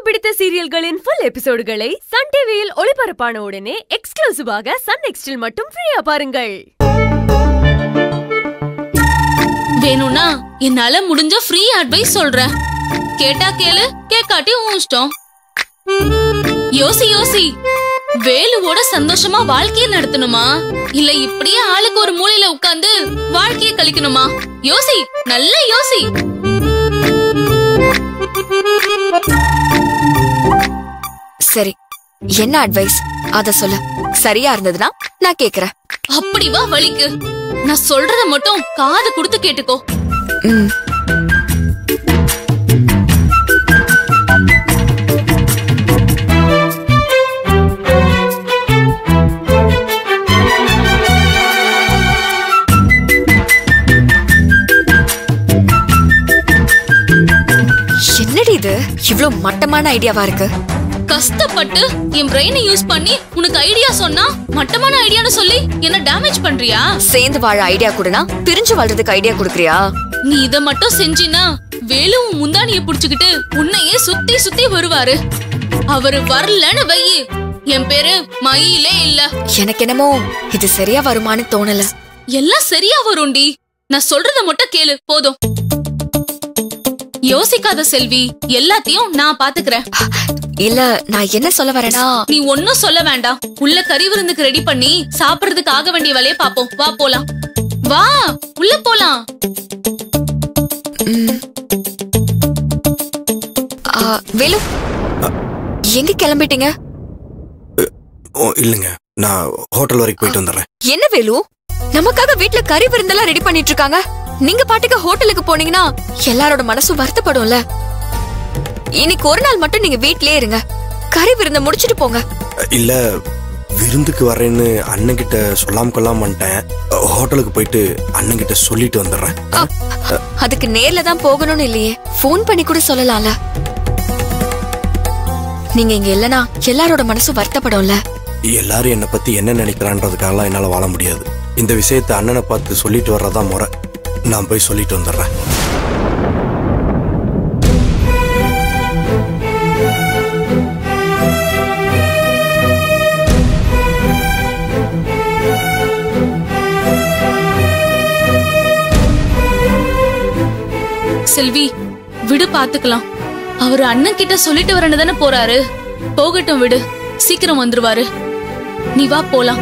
பிடித்த சீரியல்களின் full எபிசோடுகளை Sun டிவியில் ஒளிபரப்பான உடனே எக்ஸ்க்ளூசிவாக சன் நெக்ஸ்டில் மட்டும் ஃப்ரீயா பாருங்கள் வேணும்னா என்னால முடிஞ்ச ஃப்ரீ அட்வைஸ் சொல்றேன் கேட்டா கேளு கேட்காட்டி உன் இஷ்டம் யோசி யோசி வேலுவோட சந்தோஷமா வாழ்க்கைய நடத்தணுமா இல்ல இப்படியே ஆளுக்கு ஒரு மூலையில உட்கார்ந்து வாழ்க்கைய கழிக்கணுமா யோசி நல்லா யோசி சரி என்ன அட்வைஸ் அத சொல்லு சரியா இருந்ததுன்னா நான் கேக்குறேன் அப்படி வா வலிக்கு நான் சொல்றத மட்டும் காது கொடுத்து கேட்டுக்கோ ம் என்னடி இது இவ்ளோ மட்டமான ஐடியாவா இருக்கு கஷ்டப்பட்டு என் பிரெயினை யூஸ் பண்ணி உனக்கு ஐடியா சொன்னா மட்டமான ஐடியான்னு சொல்லி என்ன டேமேஜ் பண்றியா சேர்ந்து வாழ ஐடியா கொடுனா பிரிஞ்சு வாழ்றதுக்கு ஐடியா கொடுக்குறியா நீ இத மட்டும் செஞ்சினா வேலு உன் முந்தானிய புடிச்சுக்கிட்டு உன்னையே சுத்தி சுத்தி வருவாரு அவரு வரலன்னு வையி என் பேரு மயிலே இல்ல எனக்கு என்னமோ இது சரியா வருமான்னு தோணல எல்லாம் சரியா வரும்டி நான் சொல்றத மட்டும் கேளு போதும் யோசிக்காத செல்வி எல்லாத்தையும் நான் பாத்துக்கிறேன் இல்ல நான் என்ன சொல்ல வரேனா நீ ஒன்னும் சொல்ல வேண்டாம் உள்ள கறி விருந்துக்கு ரெடி பண்ணி சாப்பிடுறதுக்கு ஆக வேண்டிய வேலையை பாப்போம் வா போலாம் வா உள்ள போலாம் ம். ஆ, வேலு எங்க கிளம்பிட்டீங்க ஓ இல்லைங்க நான் ஹோட்டல் வரைக்கும் போயிட்டு வந்துடுறேன் என்ன வேலு நமக்காக வீட்ல கறி விருந்தெல்லாம் ரெடி பண்ணிட்டு இருக்காங்க நீங்க பாட்டுக்கு ஹோட்டலுக்கு போனீங்கன்னா எல்லாரோட மனசும் வருத்தப்படும்ல இன்னைக்கு ஒரு நாள் மட்டும் நீங்க வீட்லயே இருங்க கறி விருந்த முடிச்சிட்டு போங்க இல்ல விருந்துக்கு வரேன்னு அண்ணன் கிட்ட சொல்லாம கொள்ளாம வந்துட்டேன் ஹோட்டலுக்கு போயிட்டு அண்ணன் கிட்ட சொல்லிட்டு வந்துடுறேன் அ, அதுக்கு நேர்ல தான் போகணும்னு இல்லையே ஃபோன் பண்ணி கூட சொல்லலாம்ல நீங்க இங்க இல்லனா எல்லாரோட மனசும் வருத்தப்படும்ல எல்லாரும் என்னை பத்தி என்ன நினைக்கிறான்றதுக்காகலாம் என்னால வாழ முடியாது இந்த விஷயத்தை அண்ணனை பார்த்து சொல்லிட்டு வர்றதா முறை நான் போய் சொல்லிட்டு வந்துடுறேன் செல்வி விடு பாத்துக்கலாம் அவரு அண்ணன் கிட்ட சொல்லிட்டு வரேன்னு தானே போறாரு போகட்டும் விடு சீக்கிரம் வந்துருவாரு நீ வா போலாம்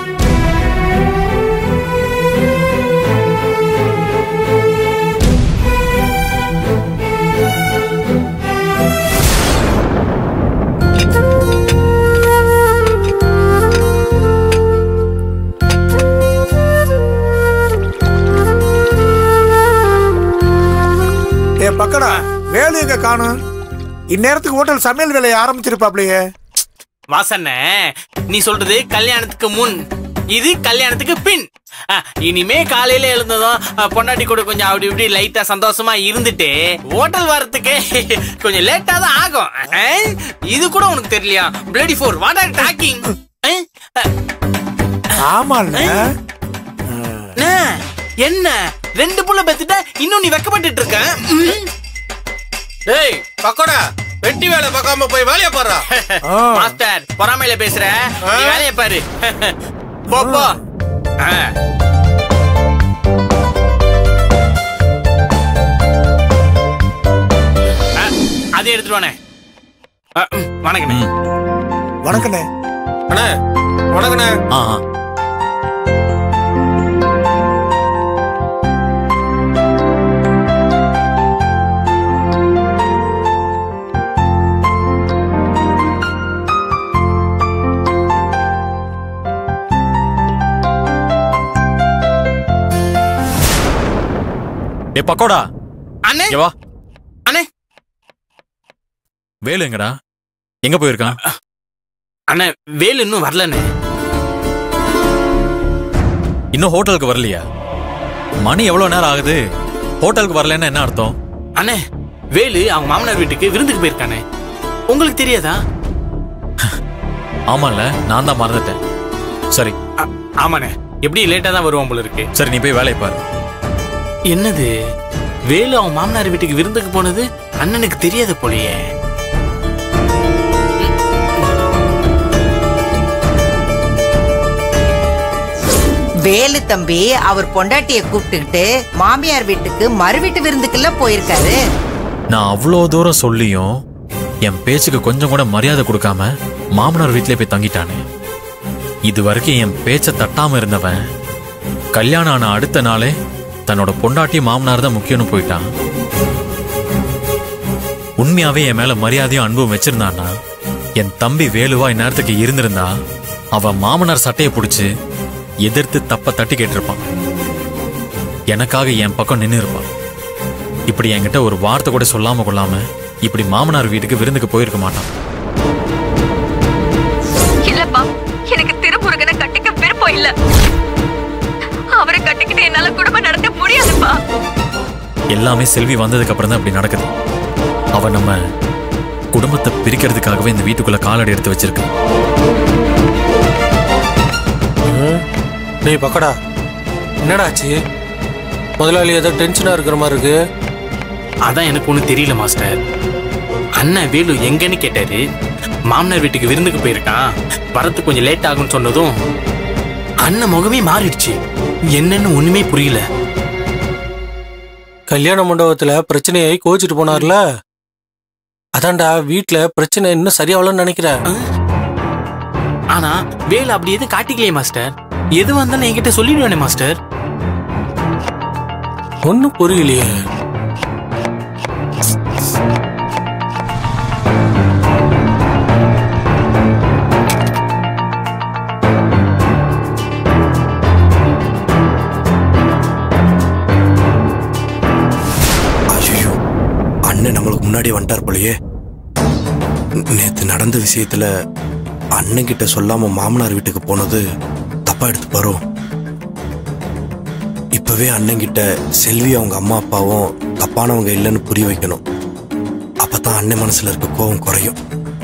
ஏ பக்கடா வேலு எங்க காணும் இந்நேரத்துக்கு ஹோட்டல் சமையல் வேலையை ஆரம்பிச்சிருப்பாப்லையே வாசண்ண நீ சொல்றது கல்யாணத்துக்கு முன் இது கல்யாணத்துக்கு பின் ஆ, இனிமே காலையில எழுந்ததும் ஆ, பொண்டாட்டி கூட கொஞ்சம் அப்படி இப்படி லைட்டா சந்தோஷமா இருந்துட்டு ஹோட்டல் வரத்துக்கு கொஞ்சம் லேட்டா தான் ஆகும் ஆ, இது கூட உனக்கு தெரியலையா bloody fool what are talking ஆமால்ல என்ன ரெண்டு புள்ள பெத்துட்ட இன்னும் நீ வெக்கப்பட்டுட்டு இருக்க ம். டேய் பக்கோடா வெட்டி வேலை பார்க்காம போய் வேலைய பாடுறா ஆ. மாஸ்டர் பொறாமையில பேசுற நீ வேலைய பாரு போ போ ஆ. ஆ, அது எடுத்துட்டு வானே ஆ, ம், வணக்கண்ணே வணக்கண்ணே அண்ணே வணக்கண்ணே ஆ ஆ. டேய் பக்கோடா அண்ணே இங்க வா அண்ணே வேலு எங்கடா எங்க போயிருக்கான் அண்ணே வேலு இன்னும் வரலண்ணே இன்னும் ஹோட்டலுக்கு வரலையா மணி எவ்வளவு நேரம் ஆகுது ஹோட்டலுக்கு வரலன்னா என்ன அர்த்தம் அண்ணே வேலு அவங்க மாமனார் வீட்டுக்கு விருந்துக்கு போயிருக்கானே உங்களுக்கு தெரியாதா ஆமால நான் தான் மறந்துட்டேன் சரி ஆ- ஆமாண்ணே எப்படி லேட்டா தான் வருவான் போல இருக்கு சரி நீ போய் வேலையை பாரு என்னது வேலு அவன் மாமனார் வீட்டுக்கு விருந்துக்கு போனது அண்ணனுக்கு தெரியாத போலயே வேலு தம்பி அவர் பொண்டாட்டிய கூப்பிட்டுக்கிட்டு மாமியார் வீட்டுக்கு மறு வீட்டு விருந்துக்குள்ள போயிருக்காரு நான் அவ்வளோ தூரம் சொல்லியும் என் பேச்சுக்கு கொஞ்சம் கூட மரியாதை கொடுக்காம மாமனார் வீட்டிலே போய் தங்கிட்டானே இது வரைக்கும் என் பேச்சை தட்டாம இருந்தவன் கல்யாணம் ஆன அடுத்த நாளே தன்னோட பொண்டாட்டி மாமனார் தான் முக்கியம்னு போயிட்டான் உண்மையாவே என் மேல மரியாதையும் அன்பும் வச்சிருந்தான்னா என் தம்பி வேலுவா இந்நேரத்துக்கு இருந்திருந்தா அவன் மாமனார் சட்டையை பிடிச்சு எதிர்த்து தப்ப தட்டி கேட்டிருப்பான் எனக்காக என் பக்கம் நின்று இருப்பான் இப்படி என்கிட்ட ஒரு வார்த்தை கூட சொல்லாம கொள்ளாம இப்படி மாமனார் வீட்டுக்கு விருந்துக்கு போயிருக்க மாட்டான் இல்லப்பா எனக்கு திருமுருகனை கட்டிக்க விருப்பம் இல்ல அவரை கட்டிக்கிட்டு என்னால குடும்பம் நடத்த முடியாதுப்பா எல்லாமே செல்வி வந்ததுக்கு அப்புறம் தான் இப்படி நடக்குது அவ நம்ம குடும்பத்தை பிரிக்கிறதுக்காகவே இந்த வீட்டுக்குள்ள காலடி எடுத்து வச்சிருக்கா டேய் பக்கடா என்னடா ஆச்சு முதலாளி ஏதோ டென்ஷனா இருக்கிற மாதிரி இருக்கு அதான் எனக்கு ஒன்றும் தெரியல மாஸ்டர் அண்ணன் வேலு எங்கன்னு கேட்டாரு மாமனார் வீட்டுக்கு விருந்துக்கு போயிருக்கான் வரத்துக்கு கொஞ்சம் லேட் ஆகும்னு சொன்னதும் அண்ணன் முகமே மாறிடுச்சு என்னன்னு ஒண்ணுமே புரியல கல்யாண மண்டபத்துல பிரச்சனையாகி கோச்சிட்டு போனார்ல அதான்டா வீட்ல பிரச்சனை இன்னும் சரியாவலன்னு நினைக்கிறேன் ஆனா வேலு அப்படி எதுவும் காட்டிக்கலையே மாஸ்டர் எது வந்தாலும் என்கிட்ட சொல்லிடுவானே மாஸ்டர் ஒன்னும் புரியலையே ஐயோ அண்ணன் நம்மளுக்கு முன்னாடி வந்துட்டார் போலயே நேத்து நடந்த விஷயத்துல அண்ணன் கிட்ட சொல்லாம மாமனார் வீட்டுக்கு போனது தப்பா எடுத்து போறோம் இப்பவே அண்ணன் கிட்ட செல்வி அவங்க அம்மா அப்பாவும் தப்பானவங்க இல்லைன்னு புரிய வைக்கணும் அப்பதான் அண்ணன் மனசுல இருக்க கோவம் குறையும்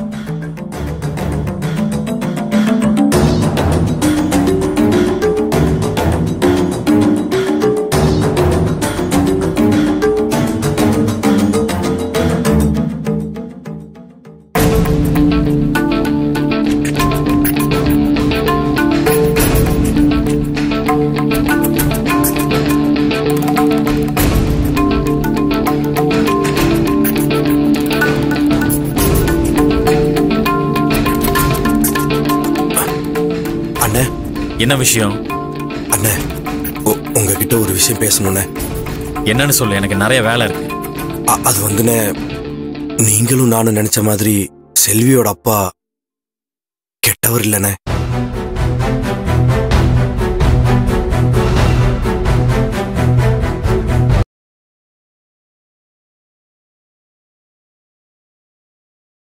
அண்ணே என்ன விஷயம் அண்ணே உ- உங்ககிட்ட ஒரு விஷயம் பேசணுண்ணே என்னன்னு சொல்லு எனக்கு நிறைய வேலை இருக்கு அ- அது வந்துண்ணே நீங்களும் நானும் நினைச்ச மாதிரி செல்வியோட அப்பா கெட்டவர் இல்லைண்ணே